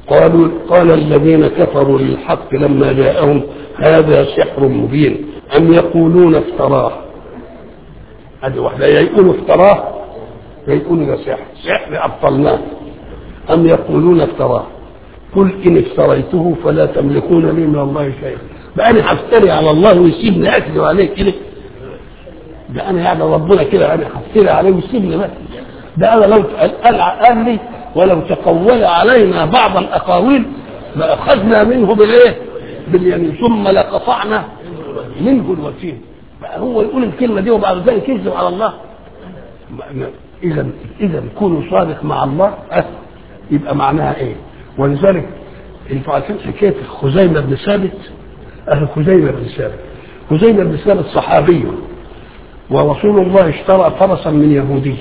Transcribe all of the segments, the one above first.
قالوا قال الذين كفروا للحق لما جاءهم هذا سحر مبين أم يقولون افتراه هذه واحدة يا يقولوا افتراه يا يقولوا ده سحر سحر أبطلناه أم يقولون افتراه قل إن افتريته فلا تملكون لي من الله شيئا بقى أنا هفتري على الله ويسيبني أكذب عليه كده ده أنا يعني ربنا كده أنا هفتري عليه ويسيبني بس ده أنا لو قال قال لي ولو تقول علينا بعض الأقاويل لأخذنا منه بالإيه؟ باليمين ثم لقطعنا منه الوتين بقى هو يقول الكلمة دي وبعد ذلك يكذب على الله إذا إذا كونوا صادق مع الله أه يبقى معناها إيه؟ ولذلك انتوا عارفين حكايه خزيمه بن ثابت اهل خزيمه بن ثابت خزيمه بن ثابت صحابي ورسول الله اشترى فرسا من يهودي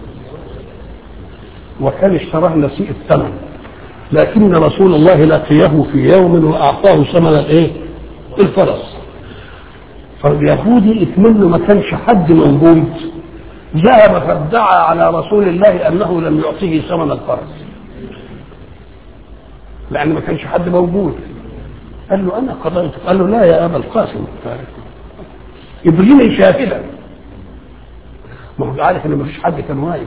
وكان اشتراه نسيء الثمن لكن رسول الله لقيه في يوم واعطاه ثمن الايه؟ الفرس فاليهودي اتمنى ما كانش حد موجود ذهب فادعى على رسول الله انه لم يعطيه ثمن الفرس لان ما كانش حد موجود قال له انا قضيت قال له لا يا ابا القاسم ابغيني شاهدا ما هو عارف ان ما فيش حد كان واقف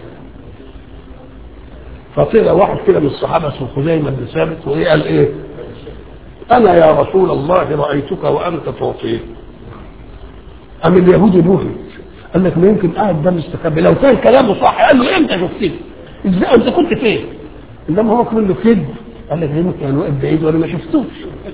فطلع واحد كده من الصحابه اسمه خزيمه بن ثابت وايه قال ايه؟ انا يا رسول الله رايتك وانت تعطيه ام اليهودي بوهي قال لك ما يمكن قاعد ده مستخبي لو كان كلامه صح قال له امتى شفتني؟ ازاي انت كنت فين؟ انما هو كمان له كذب قال لك يمكن كان واقف بعيد وانا ما شفتوش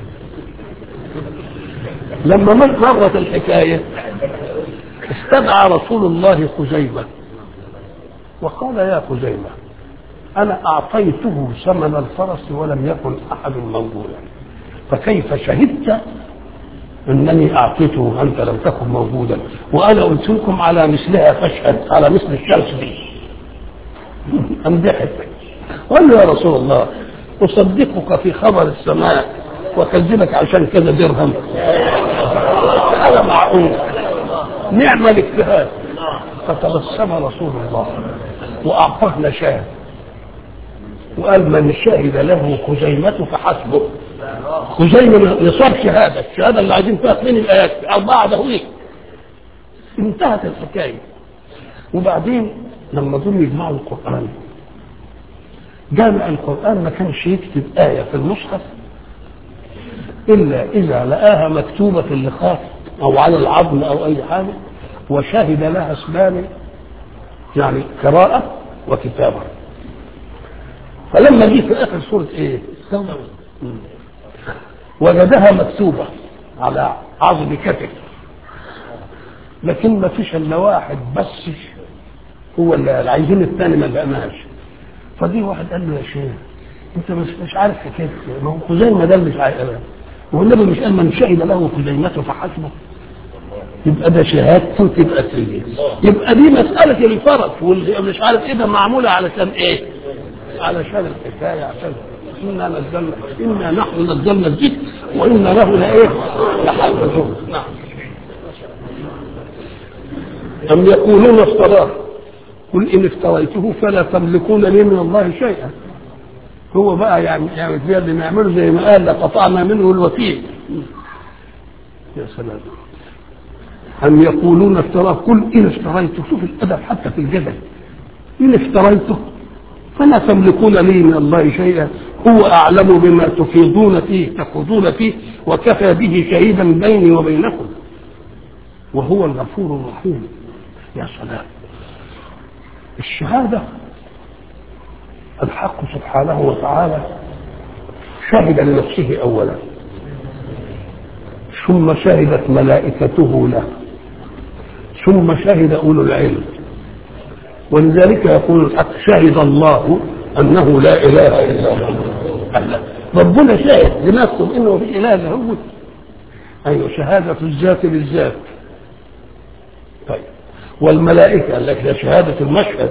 لما مرت الحكايه استدعى رسول الله خزيمه وقال يا خزيمه انا اعطيته ثمن الفرس ولم يكن احد موجودا فكيف شهدت انني اعطيته وانت لم تكن موجودا وانا قلت لكم على مثلها فاشهد على مثل الشمس دي ام ضحك قال له يا رسول الله اصدقك في خبر السماء واكذبك عشان كذا درهم هذا معقول نعم الاجتهاد فتبسم رسول الله واعطانا شاهد وقال من شهد له خزيمة فحسبه خزيمة يصاب شهادة الشهادة اللي عايزين فيها اثنين الآيات أربعة دهويك انتهت الحكاية وبعدين لما دول يجمعوا القرآن جامع القرآن ما كانش يكتب آية في المصحف إلا إذا لقاها مكتوبة في اللخاف أو على العظم أو أي حاجة وشهد لها اسمان يعني قراءة وكتابة فلما جه في آخر سورة إيه؟ وجدها مكتوبة على عظم كتف لكن ما فيش إلا واحد بس هو اللي عايزين الثاني ما بقناش فدي واحد قال له يا شيخ انت مش مش عارف حكايه ما هو خزيمه ده مش عارف هو النبي مش قال من شهد له خزيمته فحسبه يبقى ده شهادته تبقى سيد يبقى دي مسألة الفرس واللي مش عارف ايه ده معمولة علشان ايه؟ علشان الحكاية عشان إنا نزلنا إنا نحن نزلنا الذكر وإنا له لإيه؟ لحافظون نعم أم يقولون افتراه قل إن افتريته فلا تملكون لي من الله شيئا هو بقى يعني يعني فيها اللي نعمله زي ما قال لقطعنا منه الوثيق يا سلام أم يقولون افتراه قل إن افتريته شوف الأدب حتى في الجدل إن افتريته فلا تملكون لي من الله شيئا هو أعلم بما تفيضون فيه تخوضون فيه وكفى به شهيدا بيني وبينكم وهو الغفور الرحيم يا سلام الشهادة الحق سبحانه وتعالى شهد لنفسه أولا ثم شهدت ملائكته له ثم شهد أولو العلم ولذلك يقول الحق شهد الله أنه لا إله إلا الله ربنا شاهد لنفسه إنه في إله إلا هو أيوه شهادة الذات للذات طيب والملائكة قال لك ده شهادة المشهد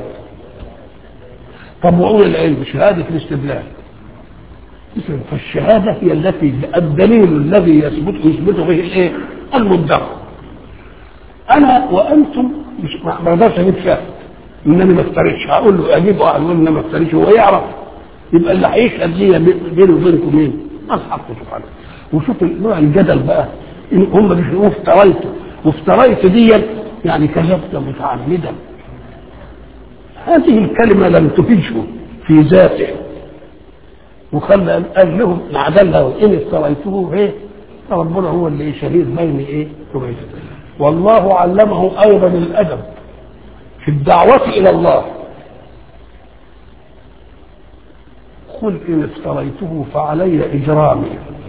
طب وأولي العلم شهادة الاستدلال فالشهادة هي التي الدليل الذي يثبت يثبت به الايه؟ المدعى. أنا وأنتم مش ما اقدرش أجيب شاهد إنني ما افتريتش هقول له أجيب واحد يقول إني ما افتريتش هو يعرف يبقى اللي هيشهد ليا بيني وبينكم مين؟ الحق سبحانه وشوف نوع الجدل بقى ان هم بيقولوا افتريته وافتريت دي يعني كذبت متعمدا هذه الكلمه لم تفيده في ذاته وخلى قال لهم عدلها وان افتريته ايه فربنا هو اللي شهيد بيني ايه وبينه والله علمه ايضا الادب في الدعوه الى الله قل ان افتريته فعلي اجرامي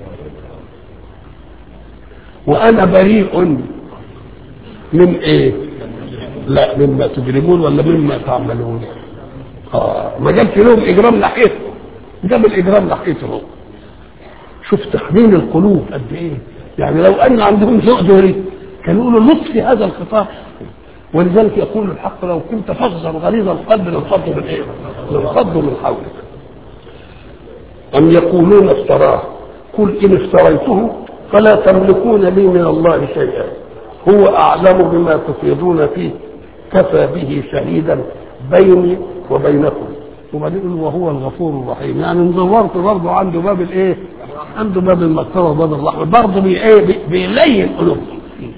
وانا بريء من ايه لا مما تجرمون ولا مما تعملون اه ما جابش لهم اجرام ناحيته جاب الاجرام ناحيته شوف تحميل القلوب قد ايه يعني لو ان عندهم ذوق دوري كانوا يقولوا لطف هذا الخطاب ولذلك يقول الحق لو كنت فظا غليظ القلب لانفضوا من ايه؟ لانفضوا من حولك أم يقولون افتراه قل إن افتريته فلا تملكون لي من الله شيئا هو أعلم بما تفيضون فيه كفى به شهيدا بيني وبينكم وبعدين وهو الغفور الرحيم يعني نزورت برضه عنده باب الايه؟ عنده باب المغفره وباب الرحمه برضه بي ايه بيلين قلوبهم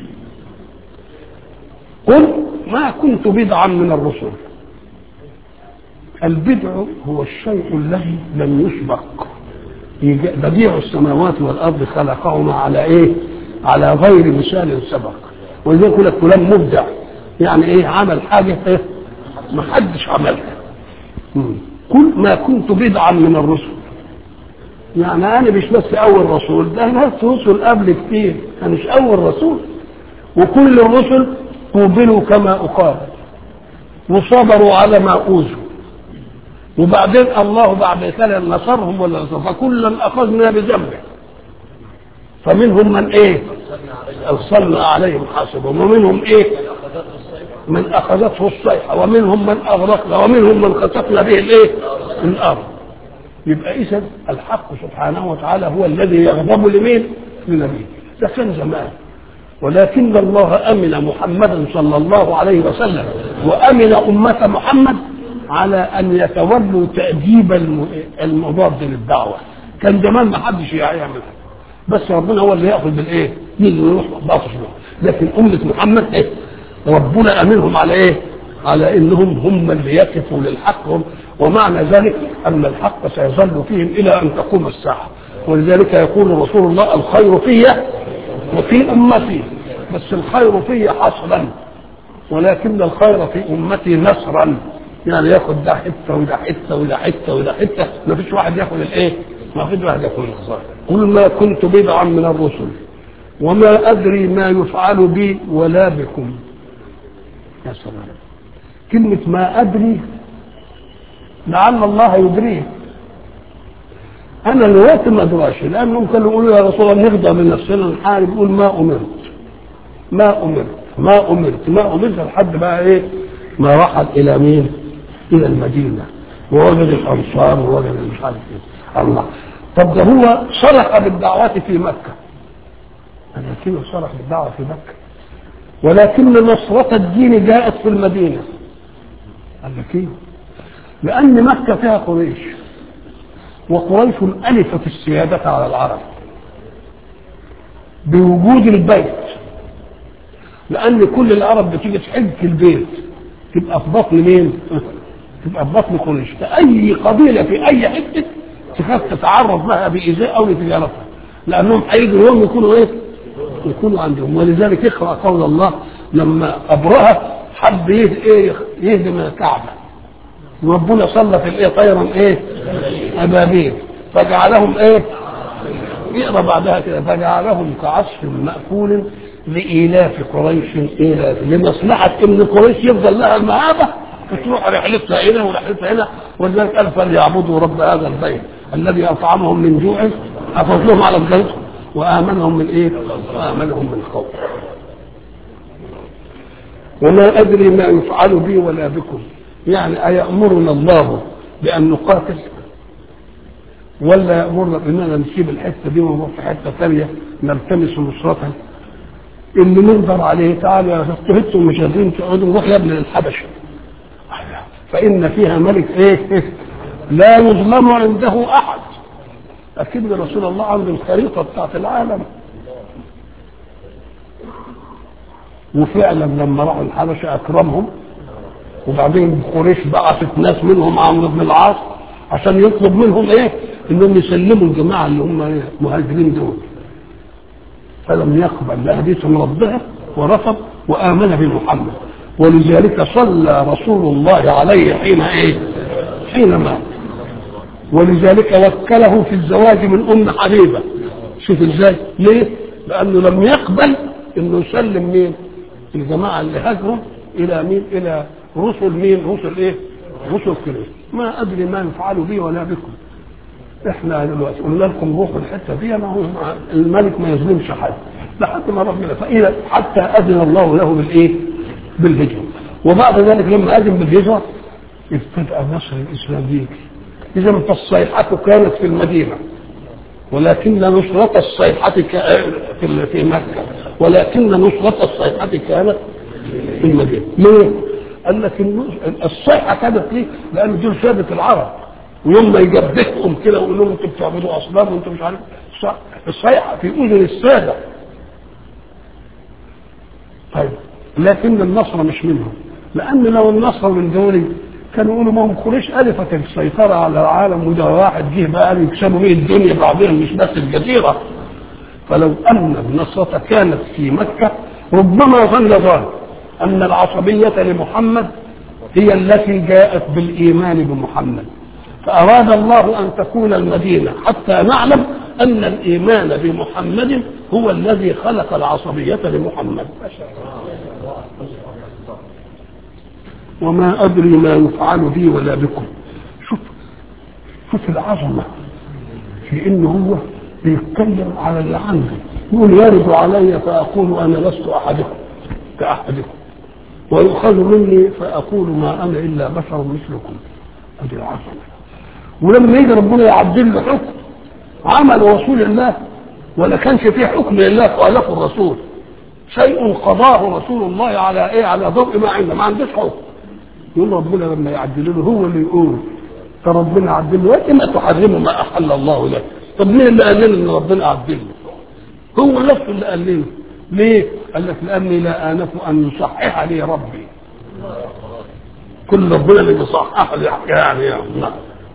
قل ما كنت بدعا من الرسل البدع هو الشيء الذي لم يسبق بديع السماوات والارض خلقهما على ايه؟ على غير مثال سبق ولذلك يقول لك فلان مبدع يعني ايه عمل حاجه ايه؟ ما حدش عملها كل ما كنت بدعا من الرسل يعني انا مش بس اول رسول ده ناس رسل قبل كتير انا مش اول رسول وكل الرسل قوبلوا كما اقابل وصبروا على ما اوذوا وبعدين الله بعد ذلك نصرهم ولا نصر فكلا اخذنا بذنبه فمنهم من ايه ارسلنا عليهم حاسبا ومنهم ايه من اخذته الصيحه ومنهم من اغرقنا ومنهم من خسفنا به الايه الارض يبقى اذا الحق سبحانه وتعالى هو الذي يغضب لمين لنبيه ده كان زمان ولكن الله امن محمدا صلى الله عليه وسلم وامن امه محمد على ان يتولوا تاديب المضاد للدعوه كان زمان ما حدش يعملها بس ربنا هو اللي ياخذ بالايه؟ يجي يروح باطش لكن امه محمد ايه؟ ربنا امنهم على ايه؟ على انهم هم اللي يقفوا للحق هم ومعنى ذلك ان الحق سيظل فيهم الى ان تقوم الساعه ولذلك يقول رسول الله الخير في وفي امتي بس الخير في حصرا ولكن الخير في امتي نصرا يعني ياخد ده حته وده حته وده حته وده حته ما فيش واحد ياخد الايه؟ ما فيش واحد ياخد الخساره قل ما كنت بدعا من الرسل وما ادري ما يفعل بي ولا بكم يا سلام كلمة ما أدري لعل الله يدريه أنا الوقت ما أدراش لأنهم كانوا يقولوا يا رسول الله نغضى من نفسنا نحارب يقول ما أمرت ما أمرت ما أمرت ما أمرت لحد بقى إيه ما رحل إلى مين؟ إلى المدينة ووجد الأنصار ووجد مش عارف إيه الله طب ده هو صرح بالدعوات في مكة لكنه صرح بالدعوة في مكة ولكن نصرة الدين جاءت في المدينة قال لك ايه؟ لأن مكة فيها قريش وقريش ألفت السيادة على العرب بوجود البيت لأن كل العرب بتيجي تحج البيت تبقى في بطن مين؟ تبقى في بطن قريش فأي قبيلة في أي حتة تخاف تتعرض لها بإيذاء أو لتجارتها لأنهم هيجوا يوم يكونوا إيه؟ يكونوا عندهم ولذلك اقرأ قول الله لما أبرهة حب ايه يهدم الكعبة ربنا سلط الايه طيرا ايه ابابيل فجعلهم ايه يقرا بعدها كده فجعلهم كعصف مأكول لإيلاف قريش إيلاف لمصلحة إن قريش يفضل لها المهابة فتروح رحلتها هنا ورحلتها هنا ولذلك قال فليعبدوا رب هذا البيت الذي أطعمهم من جوع أفضلهم على البيت وآمنهم من إيه؟ وآمنهم من خوف وما أدري ما يفعل بي ولا بكم يعني أيأمرنا الله بأن نقاتل ولا يأمرنا بأننا نسيب الحتة دي ونروح في حتة ثانية نلتمس نصرتها اللي نقدر عليه تعالى يا استهدتم مش قادرين تقعدوا نروح يا ابن الحبشة فإن فيها ملك إيه لا يظلم عنده احد اكيد رسول الله عنده الخريطه بتاعت العالم وفعلا لما راحوا الحبشه اكرمهم وبعدين قريش بعثت ناس منهم عمرو بن العاص عشان يطلب منهم ايه؟ انهم يسلموا الجماعه اللي هم مهاجرين دول. فلم يقبل لحديث ربها ورفض وامن بمحمد ولذلك صلى رسول الله عليه حين ايه؟ حين مات. ولذلك وكله في الزواج من ام حبيبه. شوف ازاي؟ ليه؟ لانه لم يقبل انه يسلم مين؟ الجماعه اللي هاجروا الى مين؟ الى رسل مين؟ رسل ايه؟ رسل كريم ما ادري ما يفعل بي ولا بكم احنا دلوقتي قلنا لكم روحوا الحته دي ما هو الملك ما يظلمش حد لحد ما ربنا فإذا حتى اذن الله له بالايه؟ بالهجره وبعد ذلك لما اذن بالهجره ابتدأ نصر الاسلام يجي اذا فالصيحه كانت في المدينه ولكن نصرة الصيحة في في مكة ولكن نصرة الصيحة كانت في المدينة ليه؟ قال لك الصيحه كانت ليه؟ لان دول ساده العرب ويوم ما يجبههم كده ويقول لهم انتوا بتعبدوا اصنام وانتوا مش عارف الصيحه في اذن الساده طيب لكن النصر مش منهم لان لو النصر من دول كانوا يقولوا ما هم قريش الفت السيطره على العالم وده واحد جه بقى يكسبوا بيه الدنيا بعضهم مش بس الجزيره فلو ان النصرة كانت في مكه ربما ظن ظن أن العصبية لمحمد هي التي جاءت بالإيمان بمحمد فأراد الله أن تكون المدينة حتى نعلم أن الإيمان بمحمد هو الذي خلق العصبية لمحمد وما أدري ما يفعل بي ولا بكم شوف شوف العظمة في إنه هو بيتكلم على اللي عنده يقول يرد علي فأقول أنا لست أحدكم كأحدكم ويؤخذ مني فأقول ما أنا إلا بشر مثلكم أدي العظمة ولما يجي ربنا يعدل له حكم عمل رسول الله ولا كانش فيه حكم لله خالفه الرسول شيء قضاه رسول الله على ايه على ضوء ما عنده ما عندوش حكم يقول ربنا لما يعدل له هو اللي يقول فربنا عدل له ما تحرموا ما احل الله لك طب مين اللي قال لنا ان ربنا عدل له هو نفسه اللي قال لنا ليه؟ قال لك لاني لا انف ان يصحح لي ربي كل ربنا اللي بيصحح لي يعني نعم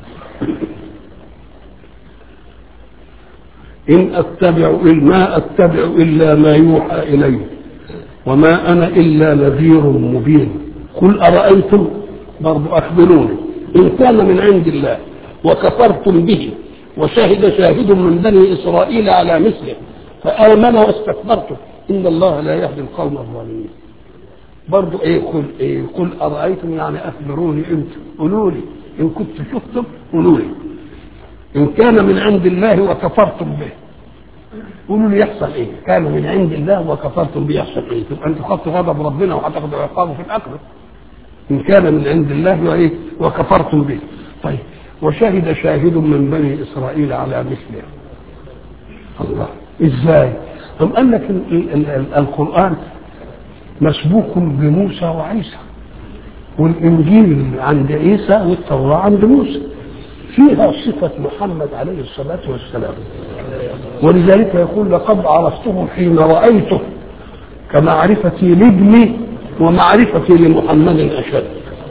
إن أتبع ما أتبع إلا ما يوحى إلي وما أنا إلا نذير مبين قل أرأيتم برضو أخبروني إن كان من عند الله وكفرتم به وشهد شاهد من بني إسرائيل على مثله فآمن واستكبرتم إن الله لا يهدي القوم الظالمين برضو إيه قل إيه قل أرأيتم يعني أخبروني أنتم قولوا لي إن كنت شفتم قولوا لي إن كان من عند الله وكفرتم به قولوا لي يحصل إيه؟ كان من عند الله وكفرتم به يحصل إيه؟ تبقى أنتوا خدتوا غضب ربنا وهتاخدوا عقابه في الآخرة. إن كان من عند الله وإيه؟ وكفرتم به. طيب وشهد شاهد من بني إسرائيل على مثله. الله إزاي؟ طب قال لك ال- ال- ال- القرآن مسبوق بموسى وعيسى. والإنجيل عند عيسى والتوراة عند موسى. فيها صفة محمد عليه الصلاة والسلام ولذلك يقول لقد عرفته حين رأيته كمعرفتي لابني ومعرفتي لمحمد أشد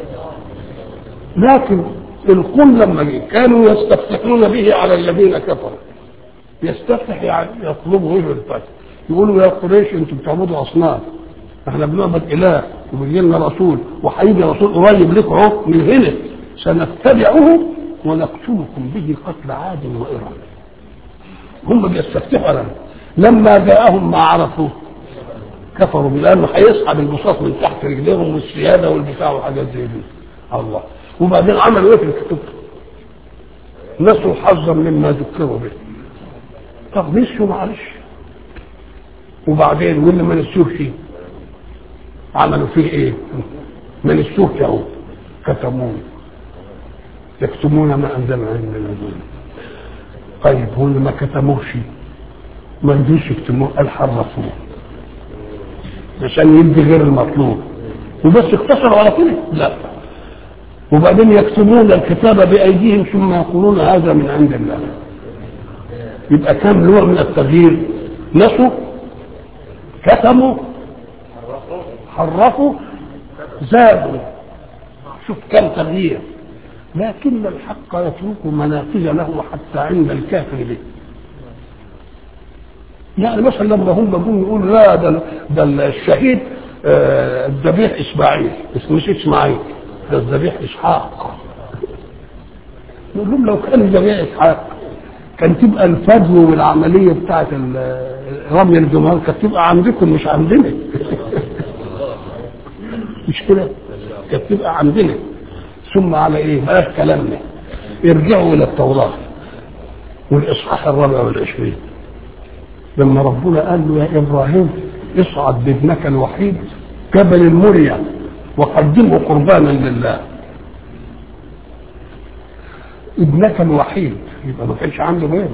لكن القل لما جه كانوا يستفتحون به على الذين كفروا يستفتح يعني يطلبوا وجه الفتح يقولوا يا قريش انتم بتعبدوا اصنام احنا بنعبد اله وبيجي لنا رسول وهيجي رسول قريب لكم اهو من هنا سنتبعه ونقتلكم به قتل عاد وإرم هم بيستفتحوا لنا لما جاءهم ما عرفوه كفروا لانه هيسحب البساط من تحت رجليهم والسياده والبتاع وحاجات زي دي الله وبعدين عملوا ايه في الكتب؟ نسوا حظا مما ذكروا به طب نسوا معلش وبعدين واللي ما نسوش فيه عملوا فيه ايه؟ ما نسوش اهو كتموه يكتمون ما انزل عند النزول طيب هو اللي ما كتموش ما يجوش يكتموه قال حرفوه عشان يدي غير المطلوب وبس اقتصروا على كده لا وبعدين يكتبون الكتاب بأيديهم ثم يقولون هذا من عند الله يبقى كم نوع من التغيير نسوا كتموا حرفوا زادوا شوف كم تغيير لكن الحق يترك منافذ له حتى عند الكافر به يعني مثلا لما هم جم يقولوا لا ده ده الشهيد آه، الذبيح اسماعيل مش اسماعيل ده الذبيح اسحاق نقول لهم لو كان الذبيح اسحاق كان تبقى الفدو والعمليه بتاعت ال- رمي الجمهور كانت تبقى عندكم مش عندنا مش كده كانت تبقى عندنا ثم على ايه بقى كلامنا ارجعوا الى التوراه والاصحاح الرابع والعشرين لما ربنا قال له يا ابراهيم اصعد بابنك الوحيد جبل المريا وقدمه قربانا لله ابنك الوحيد يبقى ما كانش عنده غيره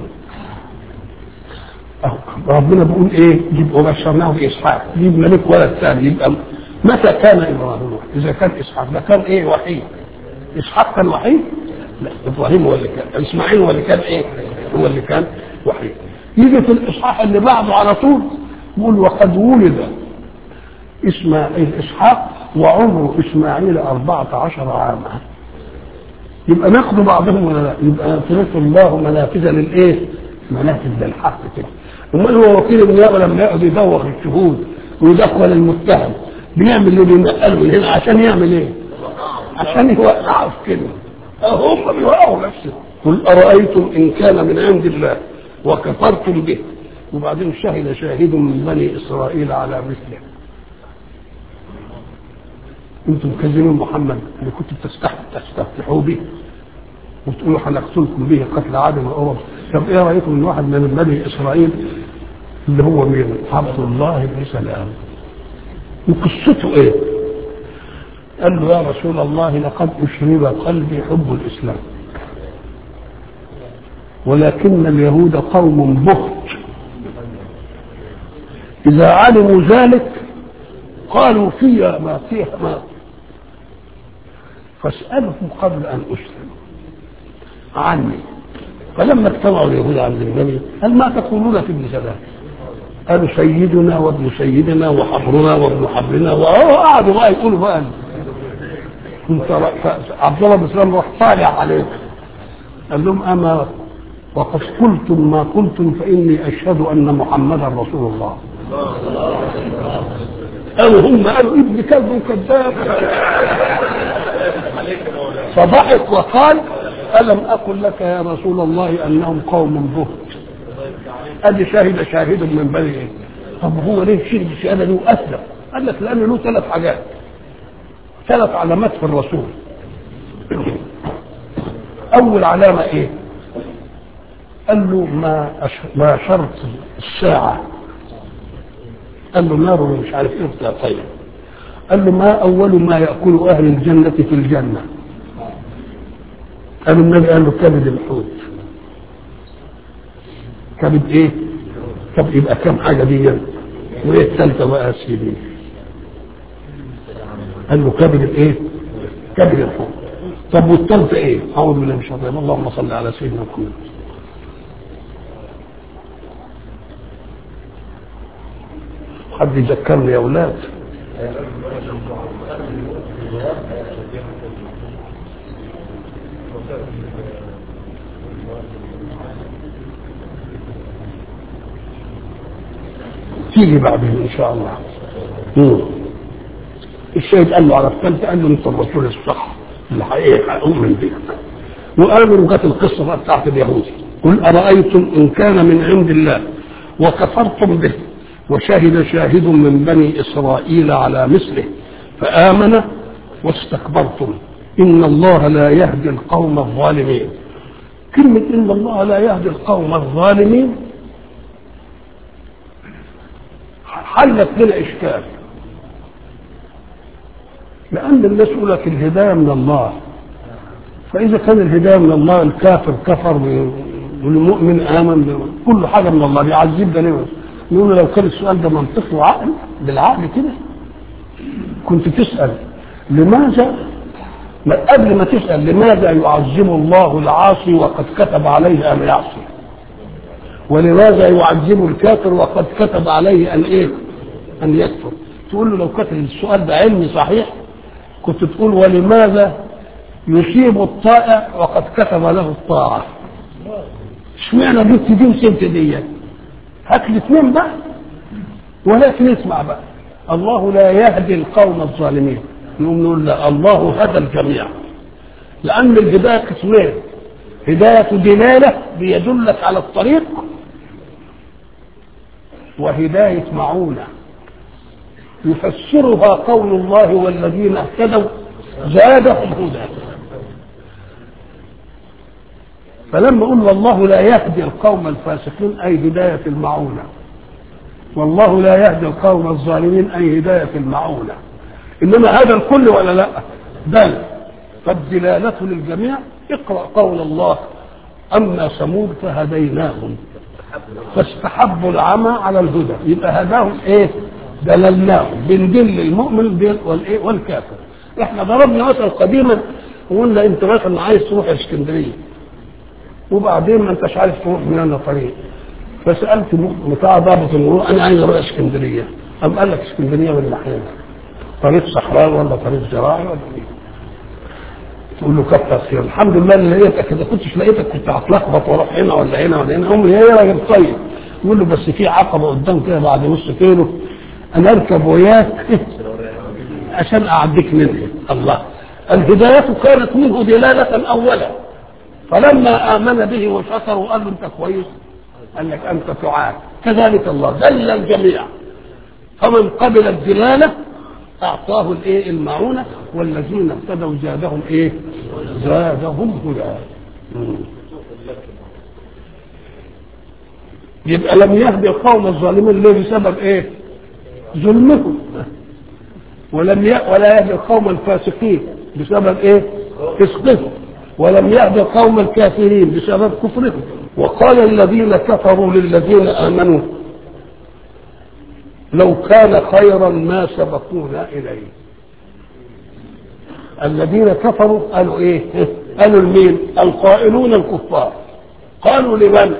أهو ربنا بيقول ايه يبقى بشرناه باسحاق يبقى لك ولد ثاني يبقى متى كان ابراهيم وحيد؟ اذا كان اسحاق ده كان ايه وحيد اسحاق كان وحيد لا ابراهيم هو اللي كان اسماعيل هو اللي كان ايه هو اللي كان وحيد يجي في الاصحاح اللي بعده على طول يقول وقد ولد اسماعيل اسحاق وعمر اسماعيل أربعة عشر عاما يبقى ناخد بعضهم ولا لا يبقى يترك الله منافذ للايه منافذ للحق كده امال هو وكيل النيابه لما يقعد يدوخ الشهود ويدخل المتهم بيعمل اللي بينقله من هنا عشان يعمل ايه عشان يوقعه في كده هم بيوقعوا نفسهم قل ارايتم ان كان من عند الله وكفرتم به وبعدين شهد شاهد من بني اسرائيل على مثله انتم كذبين محمد اللي كنتم تستح- تستفتحوا به وتقولوا هنقتلكم به قتل عاد وأرب طب ايه رايكم ان واحد من بني اسرائيل اللي هو مين؟ عبد الله بن سلام وقصته ايه؟ قال له يا رسول الله لقد اشرب قلبي حب الاسلام ولكن اليهود قوم بهت اذا علموا ذلك قالوا فيها ما فيها ما فاسألهم قبل أن أسلم عني فلما اجتمعوا اليهود عند النبي قال ما تقولون في ابن سلام قالوا سيدنا وابن سيدنا وحبرنا وابن حبرنا وقعدوا بقى يقولوا بقى كنت عبد الله بن سلام راح طالع عليه قال لهم اما وقد قلتم ما قلتم فاني اشهد ان محمدا رسول الله قالوا هم قالوا ابن كلب كذاب فضحك وقال ألم أقل لك يا رسول الله أنهم قوم بهت أدي شاهد شاهد من بني إيه طب هو ليه شهد الشهادة دي وأسلم قال لك لأن له ثلاث حاجات ثلاث علامات في الرسول أول علامة إيه قال له ما أش... ما شرط الساعة قال له نار مش عارف ايه بتاع طيب قال له ما اول ما ياكل اهل الجنه في الجنه قال النبي قال له كبد الحوت كبد ايه طب يبقى كم حاجه دي وايه الثالثه بقى يا سيدي قال له كبد الايه كبد الحوت طب والثالثه ايه اعوذ بالله من الشيطان اللهم صل على سيدنا محمد حد يذكرني يا اولاد تيجي بعدين ان شاء الله مم. الشهيد قال له على الثالثة قال له انت الرسول الصح الحقيقة أؤمن بك وقالوا جت القصة بقى بتاعت اليهود قل أرأيتم إن كان من عند الله وكفرتم به وشهد شاهد من بني إسرائيل على مثله فآمن واستكبرتم إن الله لا يهدي القوم الظالمين كلمة إن الله لا يهدي القوم الظالمين حلت لنا إشكال لأن الناس يقول لك الهداية من الله فإذا كان الهداية من الله الكافر كفر والمؤمن آمن كل حاجة من الله بيعذبنا ليه نقول لو كان السؤال ده منطقي وعقل بالعقل كده كنت تسأل لماذا ما قبل ما تسأل لماذا يعذب الله العاصي وقد كتب عليه أن يعصي ولماذا يعذب الكافر وقد كتب عليه أن إيه أن يكفر تقول له لو كان السؤال ده علمي صحيح كنت تقول ولماذا يصيب الطائع وقد كتب له الطاعة اشمعنى جبت دي وسبت دي هات لي اثنين بقى ولكن اسمع بقى الله لا يهدي القوم الظالمين نقوم نقول لا الله هدى الجميع لأن الهداية قسمين هداية دلالة بيدلك على الطريق وهداية معونة يفسرها قول الله والذين اهتدوا زادهم هدى فلما اقول والله لا يهدي القوم الفاسقين اي هدايه المعونه والله لا يهدي القوم الظالمين اي هدايه المعونه انما هذا الكل ولا لا بل فالدلاله للجميع اقرا قول الله اما ثمود فهديناهم فاستحبوا العمى على الهدى يبقى هداهم ايه دللناهم بندل المؤمن والايه والكافر احنا ضربنا مثل قديما وقلنا انت مثلا عايز تروح اسكندريه وبعدين ما انتش عارف تروح من انا طريق فسالت بتاع ضابط المرور انا عايز اروح اسكندريه قام قال لك اسكندريه ولا حين طريق صحراء ولا طريق زراعي ولا ايه تقول له كتر خير الحمد لله اللي لقيتك اذا كنتش لقيتك كنت هتلخبط واروح هنا ولا هنا ولا هنا امي هي راجل طيب يقول له بس في عقبه قدام كده بعد نص كيلو انا اركب وياك عشان اعديك منه الله الهدايه كانت منه دلاله اولا فلما امن به وشكر وقال له انت كويس قال لك انت تعاد كذلك الله دل الجميع فمن قبل الدلاله اعطاه الايه المعونه والذين اهتدوا زادهم ايه زادهم هدى يبقى لم يهدي القوم الظالمين ليه بسبب ايه ظلمهم ولم ي... ولا يهدي القوم الفاسقين بسبب ايه فسقهم ولم يهدي القوم الكافرين بسبب كفرهم وقال الذين كفروا للذين امنوا لو كان خيرا ما سبقونا اليه الذين كفروا قالوا ايه قالوا لمين القائلون الكفار قالوا لمن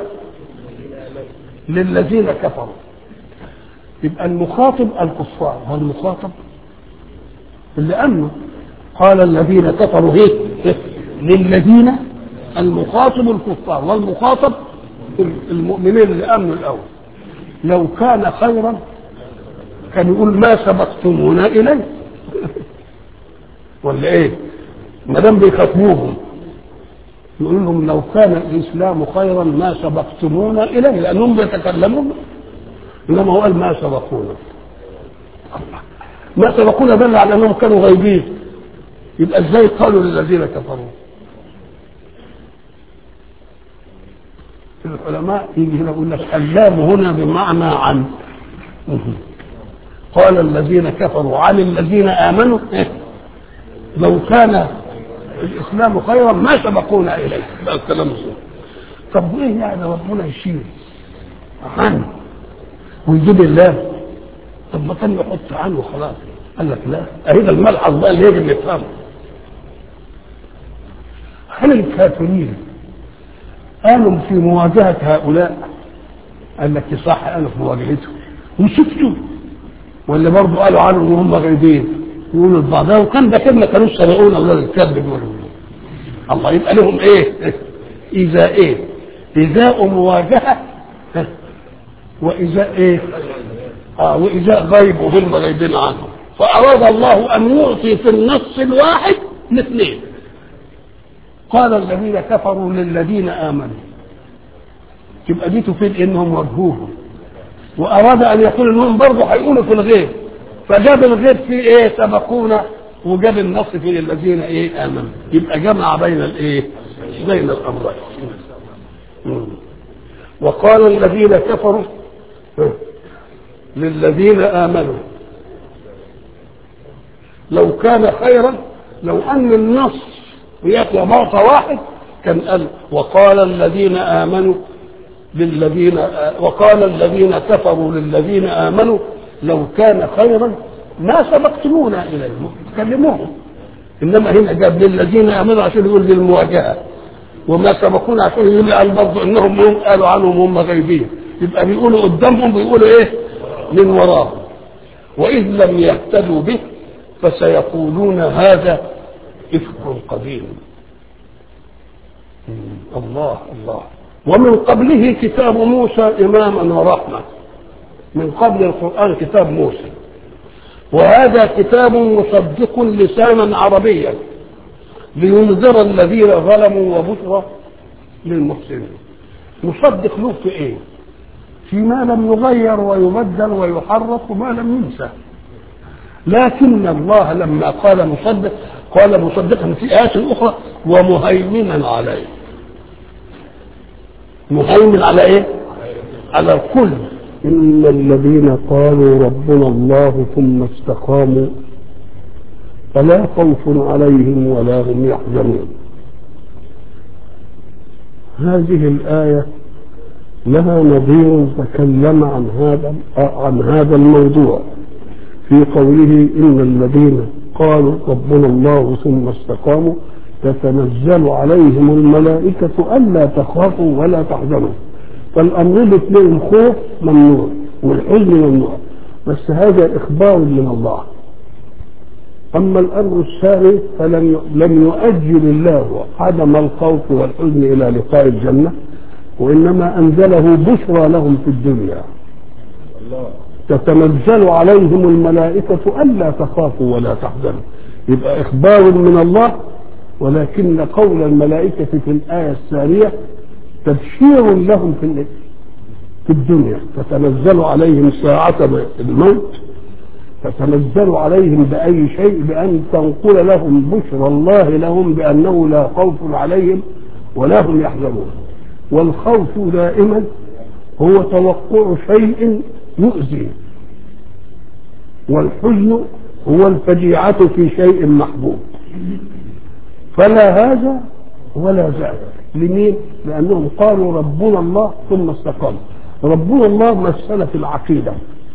للذين كفروا يبقى المخاطب الكفار والمخاطب لانه قال الذين كفروا ايه للذين المخاطب الكفار والمخاطب المؤمنين اللي امنوا الاول لو كان خيرا كان يقول ما سبقتمونا اليه ولا ايه ما دام بيخاطبوهم يقول لهم لو كان الاسلام خيرا ما سبقتمونا اليه لانهم بيتكلمون انما هو قال ما سبقونا ما سبقونا دل على انهم كانوا غايبين يبقى ازاي قالوا للذين كفروا العلماء يجي هنا يقول لك اللام هنا بمعنى عن قال الذين كفروا عن الذين امنوا لو كان الاسلام خيرا ما سبقونا اليه ده الكلام الصحيح طب وايه يعني ربنا يشيل عنه ويجيب الله طب ما كان يحط عنه خلاص قال لك لا اريد الملحظ بقى اللي يجب نفهمه هل الكافرين قالوا في مواجهة هؤلاء قال لك صح قالوا في مواجهتهم وشفتوا ولا برضه قالوا عنهم وهم غايبين يقولوا لبعض وكان ده كده ما كانوش سبقونا اولاد الكذب يقولوا الله يبقى لهم ايه؟ اذا ايه؟ اذاء مواجهه واذا ايه؟ اه واذا غيب وهم غايبين عنهم فاراد الله ان يعطي في النص الواحد الاثنين قال الذين كفروا للذين امنوا تبقى دي تفيد انهم وجهوهم واراد ان يقول انهم برضه هيقولوا في الغيب فجاب الغيب في ايه سبقونا وجاب النص في الذين ايه امنوا يبقى جمع بين الايه بين الامرين وقال الذين كفروا للذين امنوا لو كان خيرا لو ان النص يأتي موقع واحد كان قال وقال الذين آمنوا للذين وقال الذين كفروا للذين آمنوا لو كان خيرا ما سبقتمونا إليه تكلموهم انما هنا جاب للذين امنوا عشان يقول للمواجهه وما سبقونا عشان يقول قال برضه انهم هم قالوا عنهم هم غيبين يبقى بيقولوا قدامهم بيقولوا ايه من وراهم واذ لم يهتدوا به فسيقولون هذا افك قديم الله الله ومن قبله كتاب موسى اماما ورحمه من قبل القران كتاب موسى وهذا كتاب مصدق لسانا عربيا لينذر الذين ظلموا وبشرى للمحسنين مصدق له في ايه فيما لم يغير ويبدل ويحرف وما لم ينسى لكن الله لما قال مصدق قال مصدقا في آيات أخرى ومهيمنا عليه مهيمن على ايه على الكل إن الذين قالوا ربنا الله ثم استقاموا فلا خوف عليهم ولا هم يحزنون هذه الآية لها نظير تكلم عن هذا عن هذا الموضوع في قوله إن الذين قالوا ربنا الله ثم استقاموا تتنزل عليهم الملائكة ألا تخافوا ولا تحزنوا فالأمر باثنين خوف ممنوع والحزن ممنوع بس هذا إخبار من الله أما الأمر الثاني فلم لم يؤجل الله عدم الخوف والحزن إلى لقاء الجنة وإنما أنزله بشرى لهم في الدنيا تتنزل عليهم الملائكة ألا تخافوا ولا تحزنوا يبقى إخبار من الله ولكن قول الملائكة في الآية الثانية تبشير لهم في في الدنيا تتنزل عليهم ساعة الموت تتنزل عليهم بأي شيء بأن تنقل لهم بشرى الله لهم بأنه لا خوف عليهم ولا هم يحزنون والخوف دائما هو توقع شيء يؤذي والحزن هو الفجيعة في شيء محبوب فلا هذا ولا ذاك لمين؟ لأنهم قالوا ربنا الله ثم استقاموا ربنا الله مسألة في العقيدة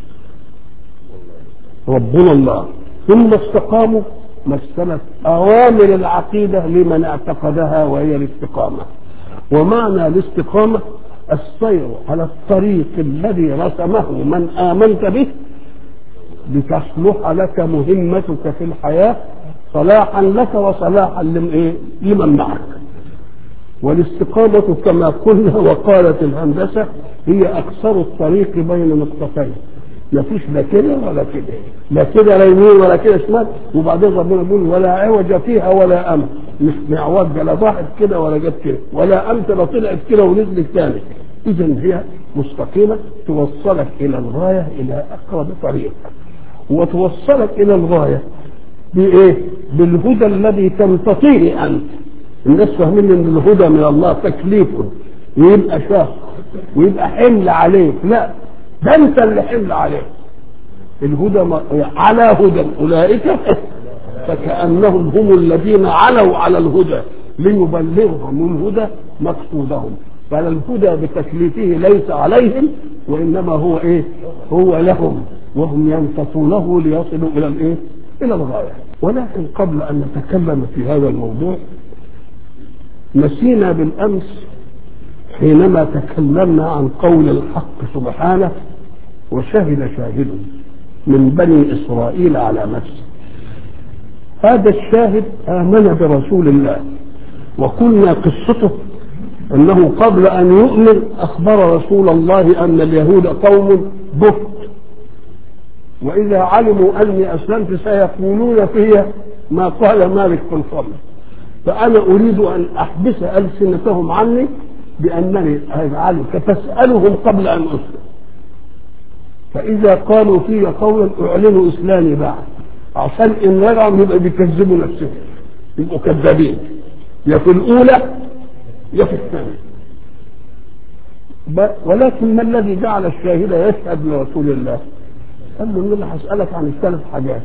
ربنا الله ثم استقاموا مسألة أوامر العقيدة لمن اعتقدها وهي الاستقامة ومعنى الاستقامة السير على الطريق الذي رسمه من آمنت به لتصلح لك مهمتك في الحياة صلاحا لك وصلاحا لمن معك والاستقامة كما قلنا وقالت الهندسة هي أكثر الطريق بين نقطتين ما فيش لا كده ولا كده لا كده لا يمين ولا كده شمال وبعدين ربنا بيقول ولا عوج فيها ولا أمت مش معوج لا ضاحت كده ولا جت كده ولا أمت لا طلعت كده ونزلت تاني إذا هي مستقيمة توصلك إلى الغاية إلى أقرب طريق وتوصلك إلى الغاية بإيه؟ بالهدى الذي تمتطيه أنت الناس فاهمين ان الهدى من الله تكليف ويبقى شاق ويبقى حمل عليك لا ده انت اللي حمل عليك الهدى ما على هدى اولئك فكانهم هم الذين علوا على الهدى ليبلغهم الهدى مقصودهم فالهدى بتكليفه ليس عليهم وانما هو ايه هو لهم وهم ينتصونه ليصلوا الى الايه الى الغايه ولكن قبل ان نتكلم في هذا الموضوع نسينا بالامس حينما تكلمنا عن قول الحق سبحانه وشهد شاهد من بني اسرائيل على نفسه هذا الشاهد امن برسول الله وقلنا قصته انه قبل ان يؤمن اخبر رسول الله ان اليهود قوم بهت واذا علموا اني اسلمت سيقولون في ما قال مالك بن صلب فأنا أريد أن أحبس ألسنتهم عني بأنني أجعلك تسألهم قبل أن أسلم فإذا قالوا في قولا أعلنوا إسلامي بعد عشان إن رجعوا يبقى بيكذبوا نفسهم يبقوا كذابين يا في الأولى يا في الثانية ولكن ما الذي جعل الشاهد يشهد لرسول الله؟ قال له إن أنا هسألك عن الثلاث حاجات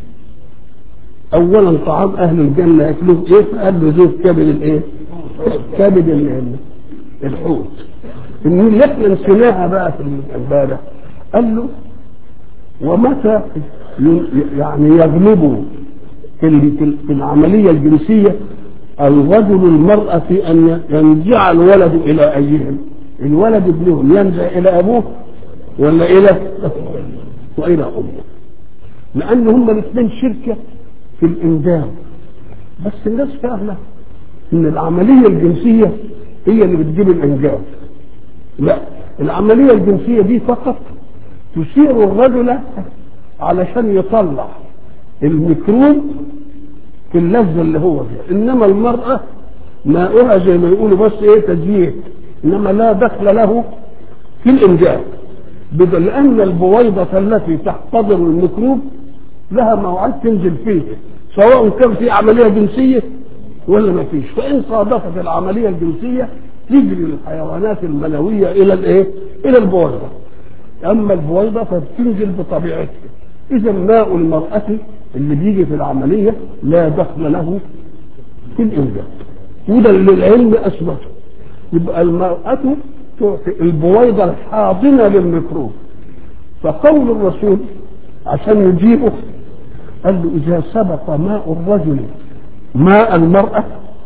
اولا طعام اهل الجنه ياكلوه ايه قال له زوج كبد الايه كبد الحوت ان اللي احنا نسيناها بقى في امبارح قال له ومتى يعني يغلبوا في في العملية الجنسية الرجل المرأة في أن ينزع الولد إلى أيهم الولد ابنهم ينزع إلى أبوه ولا إلى وإلى أمه لأن هم الاثنين شركة في الإنجاب بس الناس فاهمة إن العملية الجنسية هي اللي بتجيب الإنجاب لا العملية الجنسية دي فقط تثير الرجل علشان يطلع الميكروب في اللذة اللي هو فيها إنما المرأة ماؤها زي ما يقولوا بس إيه تزييت إنما لا دخل له في الإنجاب بدل لأن البويضة التي تحتضر الميكروب لها موعد تنزل فيه سواء كان في عملية جنسية ولا ما فيش فإن صادفت العملية الجنسية تجري الحيوانات المنوية إلى الإيه؟ إلى البويضة أما البويضة فبتنزل بطبيعتها إذا ماء المرأة اللي بيجي في العملية لا دخل له في الإنجاب وده اللي العلم أثبته يبقى المرأة تعطي البويضة الحاضنة للميكروب فقول الرسول عشان يجيبه قال له إذا سبق ماء الرجل ماء المرأة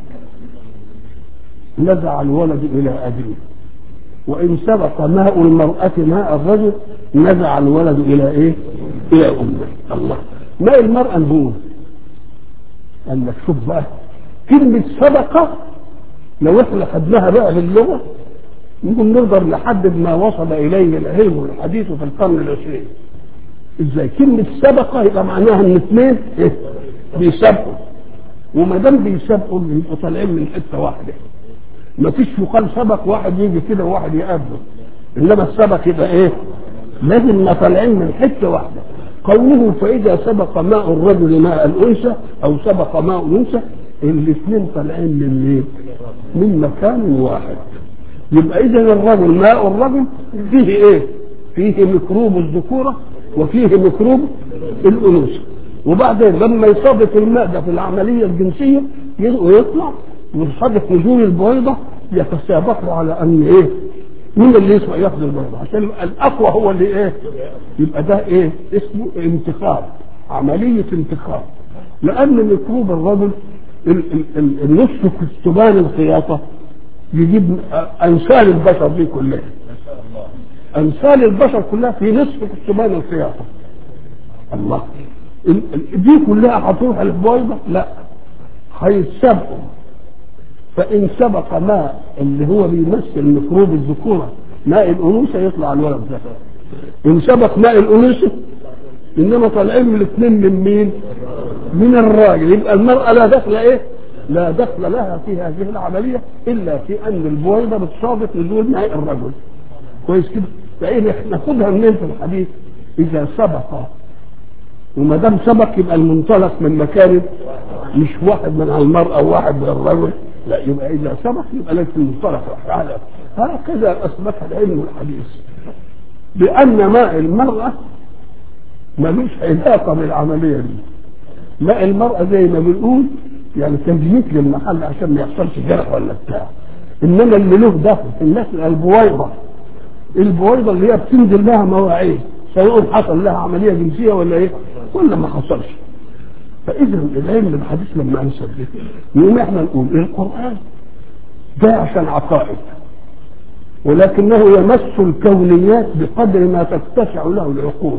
نزع الولد إلى أبيه وإن سبق ماء المرأة ماء الرجل نزع الولد إلى إيه؟ إلى أمه الله ماء المرأة نبوه قال لك شوف بقى كلمة سبق لو احنا خدناها بقى باللغة ممكن نقدر نحدد ما وصل إليه العلم والحديث في القرن العشرين ازاي كلمة سبق يبقى معناها ان اثنين إيه؟ بيسابقوا وما دام بيسابقوا يبقوا طالعين من حتة واحدة ما فيش يقال سبق واحد يجي كده وواحد يقابله انما السبق يبقى ايه لازم ما طالعين من حته واحده قوله فاذا سبق ماء الرجل ماء الانثى او سبق ماء الانثى الاثنين طالعين من ايه من مكان واحد يبقى اذا الرجل ماء الرجل فيه ايه فيه ميكروب الذكوره وفيه ميكروب الانوثه وبعدين لما يصادف الماء ده في العمليه الجنسيه ويطلع ويصادف نزول البويضه يتسابقوا على ان ايه مين اللي يسوى ياخذ البيضة عشان الاقوى هو اللي ايه يبقى ده ايه اسمه انتخاب عملية انتخاب لان ميكروب الرجل النصف كستبان الخياطة يجيب امثال البشر دي كلها امثال البشر كلها في نصف كستبان الخياطة الله دي كلها هتروح البويضة لا هيتسابقوا فإن سبق ماء اللي هو بيمثل ميكروب الذكورة ماء الأنوثة يطلع الولد ده إن سبق ماء الأنوثة إنما طالعين من الاثنين من مين؟ من الراجل يبقى المرأة لا دخل إيه؟ لا دخل لها في هذه العملية إلا في أن البويضة بتصادف نزول ماء الرجل كويس كده؟ فإيه ناخدها منين في الحديث؟ إذا سبق وما دام سبق يبقى المنطلق من مكان مش واحد من المرأة وواحد من الرجل لا يبقى إذا سبق يبقى لك المنطلق على هكذا أثبت العلم والحديث بأن ماء المرأة ملوش علاقة بالعملية دي ماء المرأة زي ما بنقول يعني تمجيد للمحل عشان ما يحصلش جرح ولا بتاع إنما اللي له دخل في الناس البويضة البويضة اللي هي بتنزل لها مواعيد سواء حصل لها عملية جنسية ولا إيه ولا ما حصلش فاذا العلم الحديث لما انسب به يقوم احنا نقول القران ده عشان عقائد ولكنه يمس الكونيات بقدر ما تتسع له العقول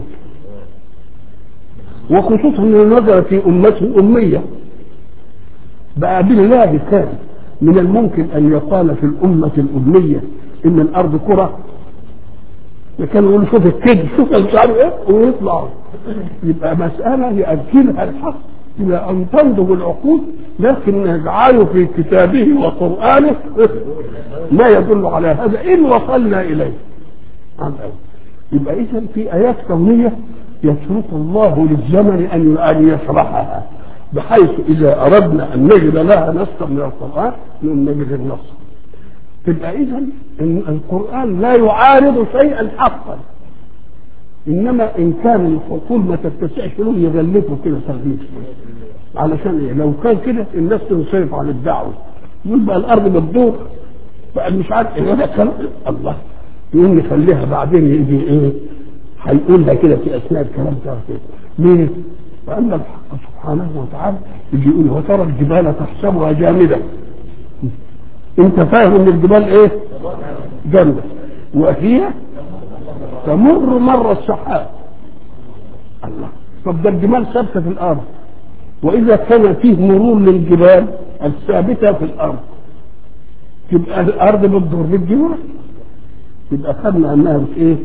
وخصوصا انه نزل في امته اميه بقى بالله كان من الممكن ان يقال في الامه الاميه ان الارض كره كان يقول شوف الكذب شوف مش عارف ايه ويطلعوا يبقى مساله ياكلها الحق الى ان تنضج العقول لكن يجعله في كتابه وقرانه ما يدل على هذا ان وصلنا اليه عن يبقى اذا في ايات كونيه يترك الله للزمن ان ان يشرحها بحيث اذا اردنا ان نجد لها نصا من القران نجد النص تبقى اذا ان القران لا يعارض شيئا حقا انما ان كان الحقول ما تتسعش له يغلفوا كده تغليف علشان ايه لو كان كده الناس تنصرف عن الدعوه يبقى الارض بتدور بقى مش عارف ايه ده كلام الله يقوم نخليها بعدين يجي ايه هيقولها كده في اثناء الكلام بتاعه كده ليه؟ وأن الحق سبحانه وتعالى يجي يقول وترى الجبال تحسبها جامدة أنت فاهم إن الجبال إيه؟ جامدة وهي تمر مر السحاب الله طب ده الجبال ثابتة في الأرض وإذا كان فيه مرور للجبال الثابتة في الأرض تبقى الأرض بتدور بالجبال يبقى خدنا أنها بت إيه؟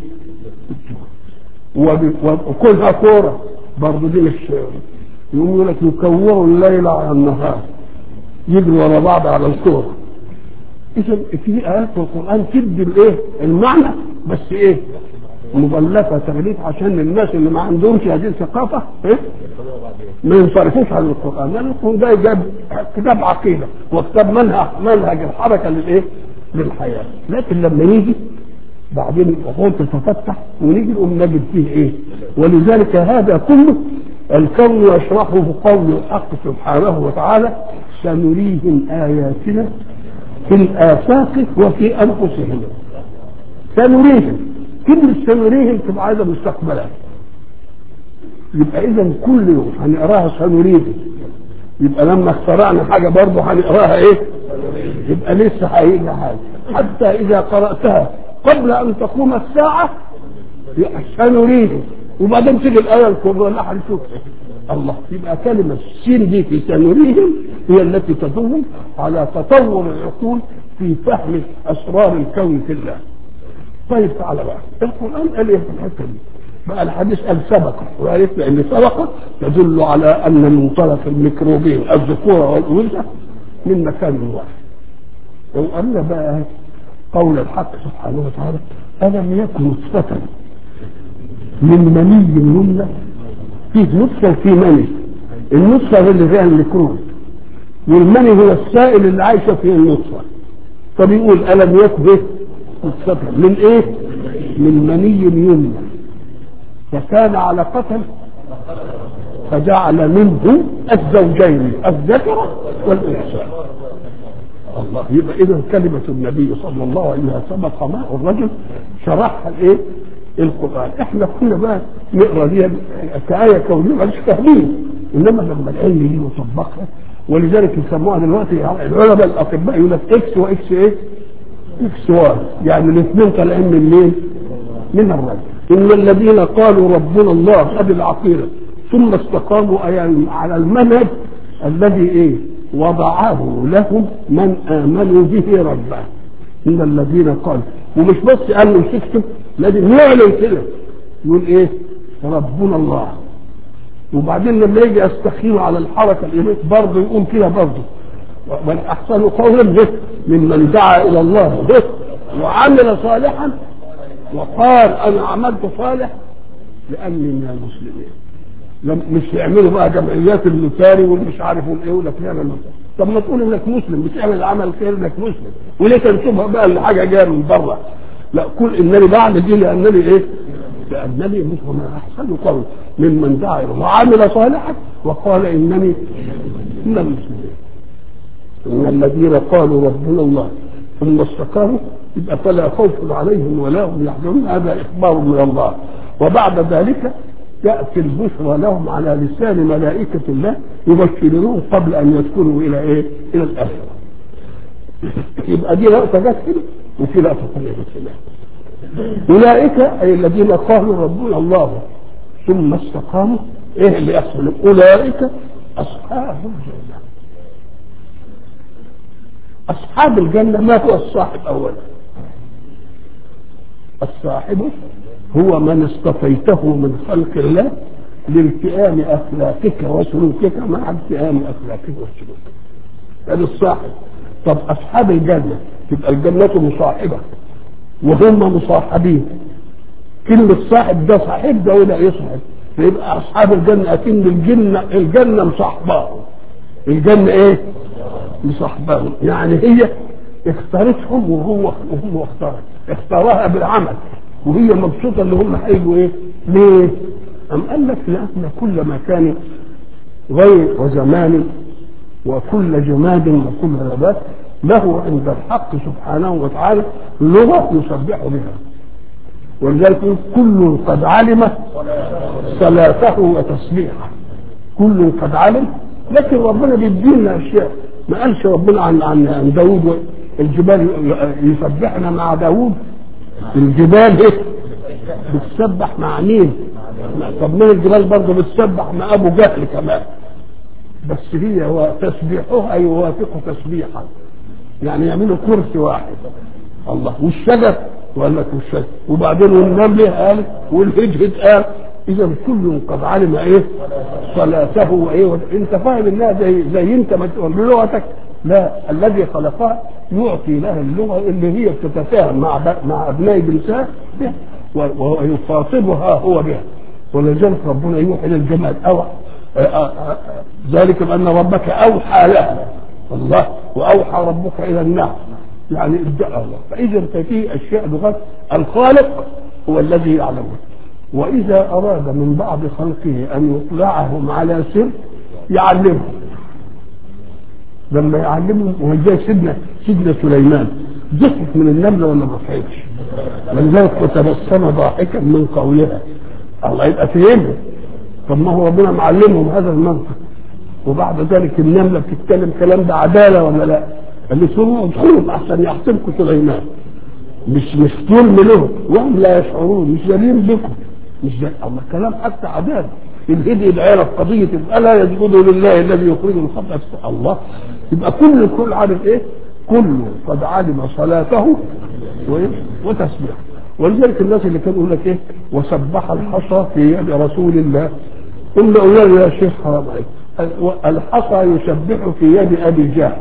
وب- وكلها كورة برضه دي مش يقوم يقول لك يكوروا الليل على النهار يجروا ورا بعض على الكورة إذا في آيات في القرآن تدي الإيه؟ المعنى بس إيه؟ مغلفة تغليف عشان الناس اللي ما عندهمش هذه الثقافة إيه؟ ما ينصرفوش عن القرآن لأن القرآن ده جاب كتاب عقيدة وكتاب منهج منهج الحركة للإيه؟ للحياة لكن لما يجي بعدين العقول تتفتح ونيجي نقوم نجد فيه ايه ولذلك هذا كله الكون يشرحه قول الحق سبحانه وتعالى سنريهم اياتنا في الافاق وفي انفسهم سنريهم كلمة سنريهم تبقى عايزة مستقبلات يبقى اذا كل يوم هنقراها سنريهم يبقى لما اخترعنا حاجة برضه هنقراها ايه يبقى لسه هيجي حاجة حتى اذا قرأتها قبل ان تقوم الساعة سنريهم وبعدين تيجي الآية الكبرى لا هنشوف الله يبقى كلمة السين دي في سنريهم هي التي تدل على تطور العقول في فهم أسرار الكون في الله طيب تعالى بقى القرآن قال ايه في الحتة دي بقى الحديث قال سبق وعرفنا ان سبق تدل على ان منطلق الميكروبين الذكورة والأنثى من مكان واحد لو قلنا بقى قول الحق سبحانه وتعالى ألم يكن نطفة من مني يمنى فيه نطفة وفيه مني النطفة هي اللي فيها الميكروب والمني هو السائل اللي عايشة فيه النطفة فبيقول ألم يكن إيه؟ نطفة من إيه؟ من مني يمنى فكان علقة فجعل منه الزوجين الذكر والأنثى الله يبقى اذا كلمه النبي صلى الله عليه وسلم سبق ماء الرجل شرحها الايه؟ القران احنا كنا بقى نقرا دي كآية كونية مش فاهمين انما لما العلم يجي يطبقها ولذلك يسموها دلوقتي العلماء الاطباء يقول لك اكس واكس ايه؟ اكس واي يعني الاثنين طالعين من مين؟ من الرجل ان الذين قالوا ربنا الله ادي العقيده ثم استقاموا أي على المنهج الذي ايه؟ وضعه لهم من امنوا به ربه ان الذين قالوا ومش بس قالوا سكتوا لازم يعلن كده يقول ايه ربنا الله وبعدين لما يجي يستقيم على الحركه الاليه برضه يقوم كده برضه ومن احسن قولا به ممن دعا الى الله به وعمل صالحا وقال انا عملت صالح لاني من المسلمين لم مش يعملوا بقى جمعيات المثالي والمش عارف والايه ولا تعمل طب ما تقول انك مسلم بتعمل العمل خير انك مسلم وليه تنسبها بقى لحاجه جايه من بره لا قل انني بعمل دي لانني ايه؟ لانني مسلم احسن قول ممن دعا الى الله وعمل صالحا وقال انني من المسلمين ان الذين قالوا ربنا الله ثم استقاموا يبقى فلا خوف عليهم ولا هم يحزنون هذا اخبار من الله وبعد ذلك يأتي البشرى لهم على لسان ملائكة الله يبشرون قبل أن يدخلوا إلى إيه؟ إلى الآخرة. يبقى دي لقطة جت كده وفي لقطة ثانية جت كده. أولئك أي الذين قالوا ربنا الله ثم استقاموا إيه اللي يحصل؟ أولئك أصحاب الجنة. أصحاب الجنة ما هو الصاحب أولا؟ الصاحب هو من اصطفيته من خلق الله لالتئام اخلاقك وسلوكك مع التئام اخلاقك وسلوكك هذا الصاحب طب اصحاب الجنه تبقى الجنه مصاحبه وهم مصاحبين كلمة صاحب ده صاحب ده ولا يصاحب فيبقى أصحاب الجنة أكن الجنة الجنة مصاحباهم الجنة إيه؟ مصاحباهم يعني هي اختارتهم وهو وهم اختارت اختارها بالعمل وهي مبسوطه اللي هم هيجوا ايه؟ ليه؟ أم قال لك لأن كل مكان غير وزمان وكل جماد وكل نبات له عند الحق سبحانه وتعالى لغة يسبح بها ولذلك كل قد علم صلاته وتسبيحه كل قد علم لكن ربنا بيدينا اشياء ما قالش ربنا عن عن عن داوود الجبال يسبحنا مع داوود الجبال ايه بتسبح مع مين طب مين الجبال برضه بتسبح مع ابو جهل كمان بس هي هو تسبيحها يوافق تسبيحا يعني يعملوا كرسي واحد الله والشجر وقال لك والشجر وبعدين والنمل قال والهجهد قال اذا كل قد علم ايه صلاته وايه انت فاهم انها زي زي انت ما تقول بلغتك لا الذي خلقها يعطي لها اللغه اللي هي بتتفاهم مع مع ابناء جنسها بها ويخاطبها هو بها ولذلك ربنا يوحي للجمال أو ذلك بأن ربك أوحى لها الله وأوحى ربك إلى النار يعني ادعى الله فإذا ففي أشياء لغات الخالق هو الذي يعلمها وإذا أراد من بعض خلقه أن يطلعهم على سر يعلمهم لما يعلمهم وجاء سيدنا سيدنا سليمان ضحك من النملة ولا ما ضحكش ولذلك وتبسم ضاحكا من قولها الله يبقى فهمه طب ما هو ربنا معلمهم هذا المنطق وبعد ذلك النملة بتتكلم كلام ده عدالة ولا لا؟ قال له ادخلوا احسن يحسبكم سليمان مش مش ظلم لهم وهم لا يشعرون مش دليل بكم مش ده الله كلام حتى عدالة الهدي العيال قضية ألا يسجدوا لله الذي يخرج الخبث الله يبقى كل الكل عارف ايه؟ كل قد علم صلاته وتسبيحه ولذلك الناس اللي كانوا يقول لك ايه وسبح الحصى في يد رسول الله قلنا قلنا له يا شيخ حرام عليك الحصى يسبح في يد ابي جهل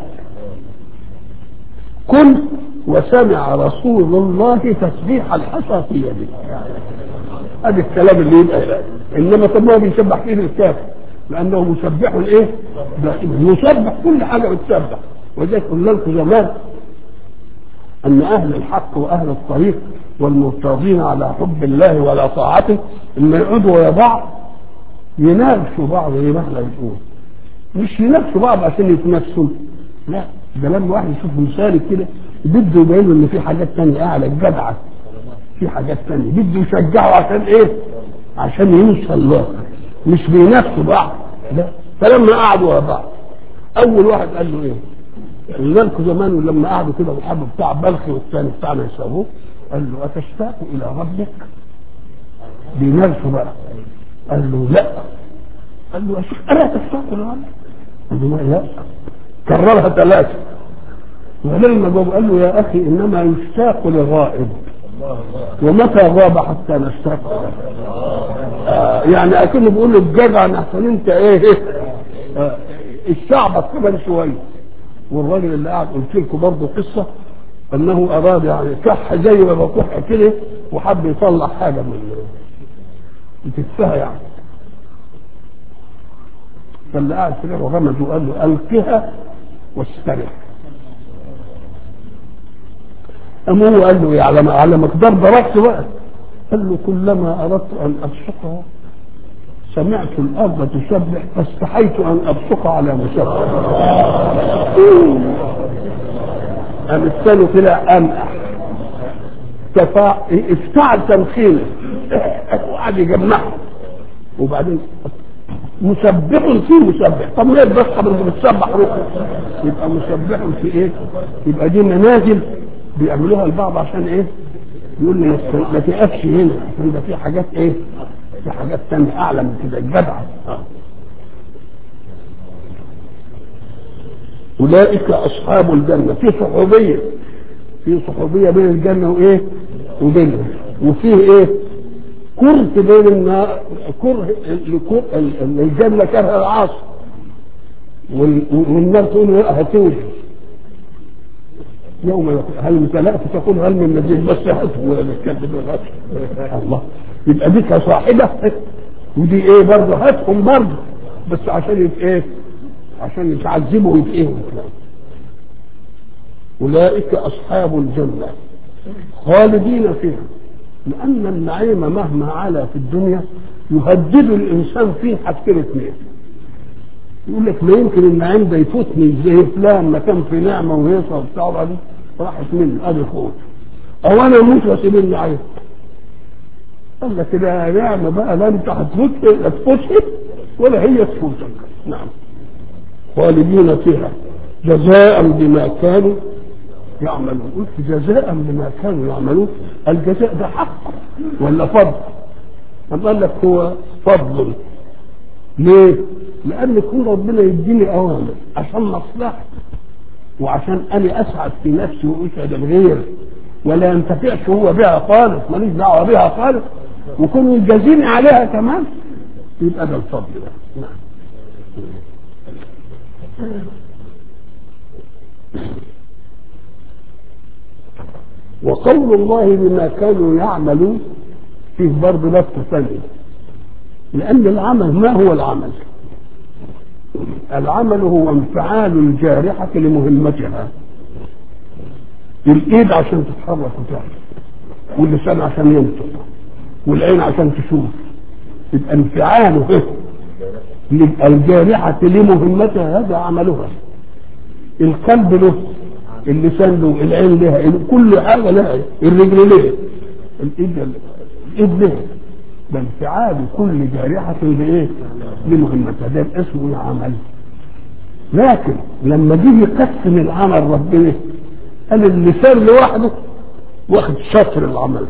كن وسمع رسول الله تسبيح الحصى في يده هذا الكلام اللي يبقى انما طب ما هو بيسبح في ايد الكافر لانه مسبح الايه؟ دائما يسبح كل حاجه بتسبح ولذلك قلنا لكم زمان ان اهل الحق واهل الطريق والمرتاضين على حب الله وعلى طاعته لما يقعدوا ويا بعض يناقشوا بعض زي ما احنا بنقول مش يناقشوا بعض عشان يتنافسوا لا ده لما واحد يشوف مثال كده بده يبين له ان في حاجات تانية اعلى الجدعه في حاجات تانية بده يشجعه عشان ايه؟ عشان يوصل له مش بينافسوا بعض لا فلما قعدوا ورا بعض اول واحد قال له ايه؟ قلنا لكم زمان لما قعدوا كده والحب بتاع بلخي والثاني بتاعنا يسابوه قال له أتشتاق إلى ربك؟ بينافسوا بقى قال له لا قال له يا شيخ ألا تشتاق إلى ربك؟ قال له لا كررها ثلاثة ولما جاوب قال له يا أخي إنما يشتاق للغائب ومتى غاب حتى نشتاق آه يعني أكنه بيقول له الجدع أحسن أنت إيه آه الشعب كمان شوية والراجل اللي قاعد قلت لكم برضه قصة انه اراد يعني كح زي ما بكح كده وحب يطلع حاجه من يتفها يعني فاللي قاعد كده وغمز وقال له القها واسترح أم هو قال له على على مقدار ضربت بقى قال له كلما اردت ان ابصقها سمعت الارض تسبح فاستحيت ان ابصق على مسبح قام الثاني طلع امح تفا... افتعل تمثيله وقعد يجمعهم وبعدين مسبح في مسبح طب ليه بس حضرتك بتسبح روحك يبقى مسبح في ايه يبقى دي منازل بيعملوها البعض عشان ايه يقول لي ما تقفش هنا عشان ده في حاجات ايه في حاجات تانية اعلى من كده الجدع اولئك اصحاب الجنه في صحوبيه في صحوبيه بين الجنه وايه وبينهم وفيه ايه كره بين النار كره الجنه كره العاصي والنار تقول هتوجد يوم يقول هل امتلأت تقول هل من مزيد بس هاته ولا نتكلم الله يبقى دي كصاحبه ودي ايه برضه هاتهم برضه بس عشان يبقى ايه عشان يتعذبوا ويتقهوا اولئك اصحاب الجنه خالدين فيها لان النعيم مهما علا في الدنيا يهدد الانسان فيه حاجتين اثنين يقول لك ما يمكن النعيم ده يفوتني زي فلان ما كان في نعمه وهيصه وبتاع دي راحت مني ادي خوف او انا اموت واسيب النعيم قال لك ده نعمه بقى لا انت هتفوت هتفوت ولا هي تفوتك نعم خالدين فيها جزاء بما كانوا يعملون قلت جزاء بما كانوا يعملون الجزاء ده حق ولا فضل أم قال لك هو فضل ليه لأن يكون ربنا يديني أوامر عشان مصلحة وعشان أنا أسعد في نفسي وأسعد الغير ولا ينتفعش هو بها خالص ماليش دعوة بها خالص وكون يجازيني عليها كمان يبقى ده الفضل ده نعم وقول الله بما كانوا يعملون فيه برضه لفظ ثاني لأن العمل ما هو العمل؟ العمل هو انفعال الجارحة لمهمتها الإيد عشان تتحرك وتعمل واللسان عشان ينطق والعين عشان تشوف يبقى انفعاله الجارحة لمهمتها هذا عملها القلب له اللسان له العين لها كل حاجة لها الرجل لها الإيد الإيد لها ده انفعال كل جارحة لإيه؟ لمهمتها ده اسمه العمل لكن لما جه يقسم العمل ربنا قال اللسان لوحده واخد شطر العمل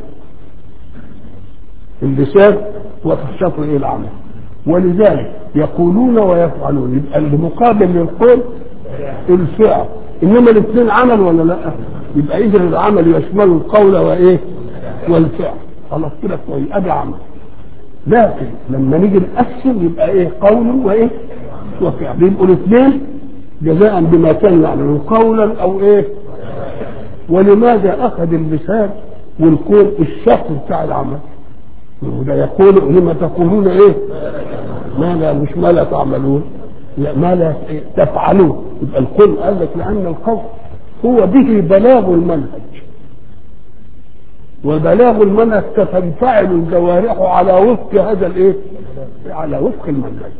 اللسان واخد شطر ايه العمل ولذلك يقولون ويفعلون يبقى المقابل للقول الفعل انما الاثنين عمل ولا لا يبقى اذا العمل يشمل القول وايه والفعل خلاص كده كويس ادي عمل لكن لما نيجي نقسم يبقى ايه قول وايه وفعل يبقوا الاثنين جزاء بما كان يعملون قولا او ايه ولماذا اخذ اللسان والقول الشطر بتاع العمل وده يقول لما تقولون ايه ما لا مش ما لا تعملون لا ما لا تفعلون يبقى القول قال لك لان القول هو به بلاغ المنهج وبلاغ المنهج تنفعل الجوارح على وفق هذا الايه على وفق المنهج